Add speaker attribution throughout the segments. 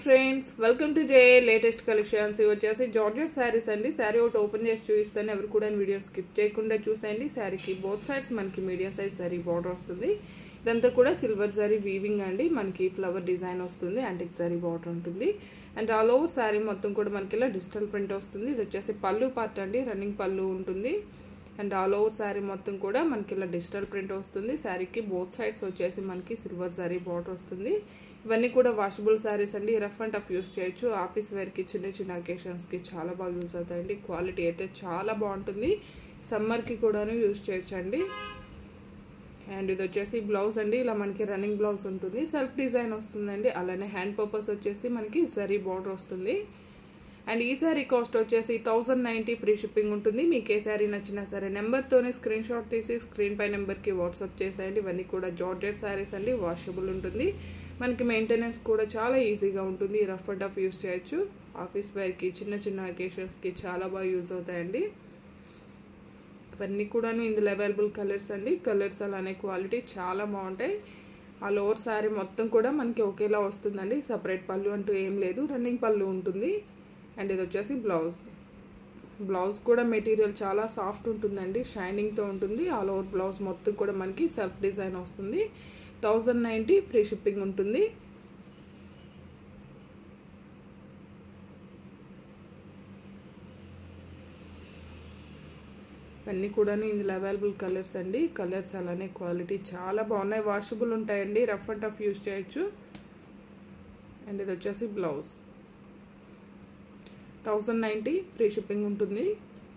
Speaker 1: friends welcome to J latest collections ఇవి వచ్చేసి georgette saris అండి శారీ ఒకటి ఓపెన్ చేసి చూపిస్తాను ఎవరు కూడా వీడియో స్కిప్ చేయకుండా చూసేయండి శారీకి బోత్ సైడ్స్ మనకి మీడియం సైజ్ శారీ బార్డర్ వస్తుంది ఇదంతా కూడా సిల్వర్ శారీ వీవింగ్ అండి మనకి ఫ్లవర్ డిజైన్ వస్తుంది యాంటిక్ శారీ బార్డర్ ఉంటుంది అండ్ ఆల్ ఓవర్ శారీ మొత్తం కూడా మనకి ఇలా డిజిటల్ ప్రింట్ వస్తుంది ఇది వచ్చేసి పళ్ళు పార్ట్ అండి రన్నింగ్ పళ్ళు ఉంటుంది అండ్ ఆల్ ఓవర్ శారీ మొత్తం కూడా మనకి ఇలా డిజిటల్ ప్రింట్ వస్తుంది శారీకి బోత్ సైడ్స్ వచ్చేసి మనకి సిల్వర్ శారీ బార్డర్ వస్తుంది ఇవన్నీ కూడా వాషబుల్ శారీస్ అండి రఫ్ అండ్ టఫ్ యూస్ చేయొచ్చు ఆఫీస్ వేర్కి చిన్న చిన్న అకేషన్స్కి చాలా బాగా యూస్ అవుతాయండి క్వాలిటీ అయితే చాలా బాగుంటుంది సమ్మర్కి కూడాను యూస్ చేయొచ్చు అండి అండ్ ఇది వచ్చేసి బ్లౌజ్ అండి ఇలా మనకి రన్నింగ్ బ్లౌజ్ ఉంటుంది సెల్ఫ్ డిజైన్ వస్తుందండి అలానే హ్యాండ్ పర్పస్ వచ్చేసి మనకి జరీ బార్డర్ వస్తుంది అండ్ ఈ శారీ కాస్ట్ వచ్చేసి థౌజండ్ నైంటీ ఫ్రీ షిప్పింగ్ ఉంటుంది మీకు ఏ శారీ నచ్చినా సరే నెంబర్తోనే స్క్రీన్ షాట్ తీసి స్క్రీన్ పై నెంబర్కి వాట్సాప్ చేసేయండి ఇవన్నీ కూడా జార్జెట్ శారీస్ అండి వాషబుల్ ఉంటుంది మనకి మెయింటెనెన్స్ కూడా చాలా ఈజీగా ఉంటుంది రఫ్ అండ్ టఫ్ యూస్ చేయొచ్చు ఆఫీస్ వేర్కి చిన్న చిన్న అకేషన్స్కి చాలా బాగా యూజ్ అవుతాయండి ఇవన్నీ కూడాను ఇందులో అవైలబుల్ కలర్స్ అండి కలర్స్ అలానే క్వాలిటీ చాలా బాగుంటాయి ఆ లోవర్ శారీ మొత్తం కూడా మనకి ఒకేలా వస్తుందండి సపరేట్ పళ్ళు అంటూ ఏం లేదు రన్నింగ్ పళ్ళు ఉంటుంది అండ్ ఇది వచ్చేసి బ్లౌజ్ బ్లౌజ్ కూడా మెటీరియల్ చాలా సాఫ్ట్ ఉంటుందండి షైనింగ్తో ఉంటుంది ఆల్ ఓవర్ బ్లౌజ్ మొత్తం కూడా మనకి సెల్ఫ్ డిజైన్ వస్తుంది థౌజండ్ నైంటీ ఫ్రీ షిప్పింగ్ ఉంటుంది ఇవన్నీ కూడా ఇందులో అవైలబుల్ కలర్స్ అండి కలర్స్ అలానే క్వాలిటీ చాలా బాగున్నాయి వాషబుల్ ఉంటాయండి రఫ్ అండ్ టఫ్ యూస్ చేయొచ్చు అండ్ ఇది వచ్చేసి blouse thousand ninety free shipping ఉంటుంది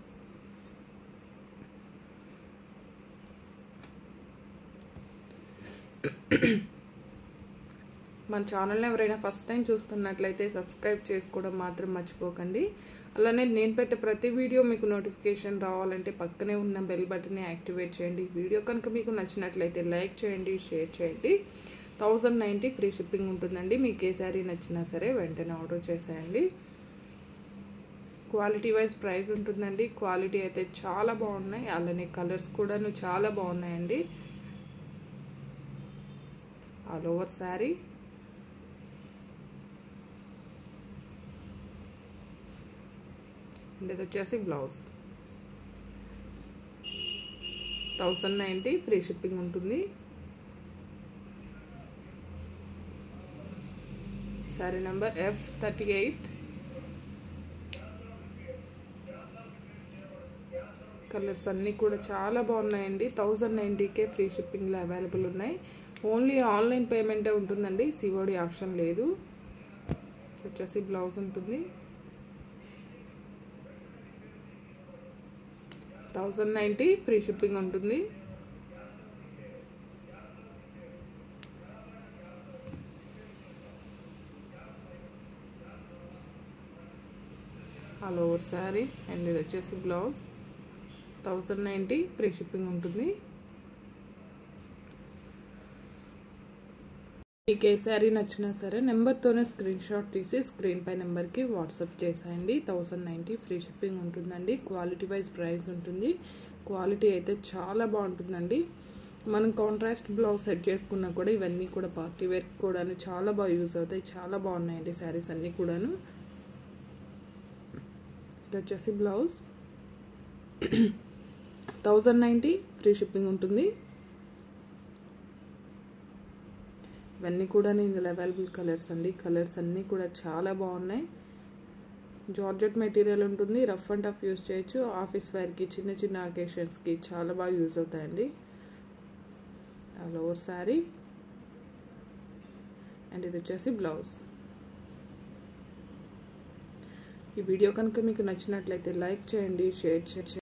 Speaker 1: మన ఛానల్ని ఎవరైనా ఫస్ట్ టైం చూస్తున్నట్లయితే సబ్స్క్రైబ్ చేసుకోవడం మాత్రం మర్చిపోకండి అలానే నేను పెట్టే ప్రతి వీడియో మీకు నోటిఫికేషన్ రావాలంటే పక్కనే ఉన్న బెల్ బటన్ని యాక్టివేట్ చేయండి వీడియో కనుక మీకు నచ్చినట్లయితే లైక్ చేయండి షేర్ చేయండి థౌజండ్ నైంటీ ఫ్రీ షిప్పింగ్ ఉంటుందండి మీకు ఏ శారీ నచ్చినా సరే వెంటనే ఆర్డర్ చేసేయండి క్వాలిటీ వైజ్ ప్రైస్ ఉంటుందండి క్వాలిటీ అయితే చాలా బాగున్నాయి అలానే కలర్స్ కూడాను చాలా బాగున్నాయండి ఆల్ ఓవర్ శారీ అండ్ ఇది వచ్చేసి blouse thousand ninety free shipping ఉంటుంది sari number F thirty eight colours అన్నీ కూడా చాలా బాగున్నాయండి థౌజండ్ నైంటీకే ఫ్రీ షిప్పింగ్లో అవైలబుల్ ఉన్నాయి ఓన్లీ ఆన్లైన్ పేమెంటే ఉంటుందండి సిఓడి ఆప్షన్ లేదు వచ్చేసి బ్లౌజ్ ఉంటుంది థౌజండ్ నైంటీ ఫ్రీ షిప్పింగ్ ఉంటుంది ఆల్ ఓవర్ శారీ అండ్ ఇది వచ్చేసి blouse thousand ninety free shipping ఉంటుంది మీకు ఏ శారీ నచ్చినా సరే నెంబర్తోనే స్క్రీన్ షాట్ తీసి స్క్రీన్ పై నెంబర్కి వాట్సాప్ చేసేయండి థౌజండ్ నైంటీ ఫ్రీ షిప్పింగ్ ఉంటుందండి క్వాలిటీ వైజ్ ప్రైస్ ఉంటుంది క్వాలిటీ అయితే చాలా బాగుంటుందండి మనం కాంట్రాస్ట్ బ్లౌజ్ సెట్ చేసుకున్నా కూడా ఇవన్నీ కూడా పార్టీ వేర్ కూడా చాలా బాగా యూజ్ అవుతాయి చాలా బాగున్నాయండి శారీస్ అన్నీ కూడాను ఇది వచ్చేసి blouse thousand ninety free shipping ఉంటుంది ఇవన్నీ కూడా ఇందులో అవైలబుల్ కలర్స్ అండి కలర్స్ అన్నీ కూడా చాలా బాగున్నాయి జార్జెట్ మెటీరియల్ ఉంటుంది రఫ్ అండ్ టఫ్ యూస్ చేయొచ్చు ఆఫీస్ వేర్కి చిన్న చిన్న అకేషన్స్కి చాలా బాగా యూజ్ అవుతాయండి ఆల్ ఓవర్ శారీ అండ్ ఇది వచ్చేసి బ్లౌజ్ ఈ వీడియో కనుక మీకు నచ్చినట్లయితే లైక్ చేయండి షేర్ చేయండి